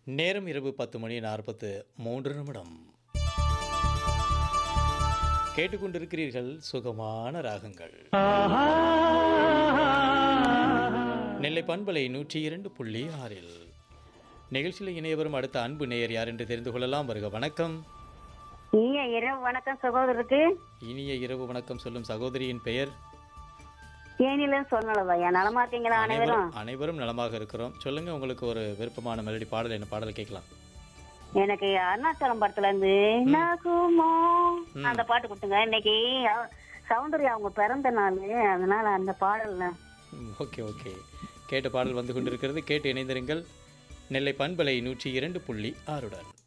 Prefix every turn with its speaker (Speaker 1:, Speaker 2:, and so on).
Speaker 1: நேரம் இரவு பத்து மணி நாற்பத்து மூன்று நிமிடம் கேட்டுக்கொண்டிருக்கிறீர்கள் சுகமான ராகங்கள் நெல்லை பண்பலை நூற்றி இரண்டு புள்ளி ஆறில் நிகழ்ச்சியில் இணைய வரும் அடுத்த அன்பு நேயர் யார் என்று தெரிந்து கொள்ளலாம் வருக வணக்கம்
Speaker 2: நீங்க இரவு வணக்கம் சகோதரருக்கு
Speaker 1: இனிய இரவு வணக்கம் சொல்லும் சகோதரியின் பெயர்
Speaker 2: தேனில சொன்னலவையா நலமா இருக்கீங்களா அனைவரும்
Speaker 1: அனைவரும் அனைவரும் நலமாக இருக்கிறோம் சொல்லுங்க உங்களுக்கு ஒரு விருப்பமான மெலடி பாடல் என்ன பாடல் கேட்கலாம்
Speaker 2: எனக்கு அருணாச்சலம் படத்துல இருந்து நகுமோ அந்த பாட்டு கொடுத்துங்க இன்னைக்கு அ- சௌந்தர்யா அவங்க பிறந்த நாள் அதனால அந்த பாடல்ல
Speaker 1: ம், ஓகே ஓகே கேட்ட பாடல் வந்து கொண்டிருக்கிறது கேட்டு இணைந்திருங்கள் நெல்லை பண்பலை நூற்றி இரண்டு புள்ளி ஆறுடன்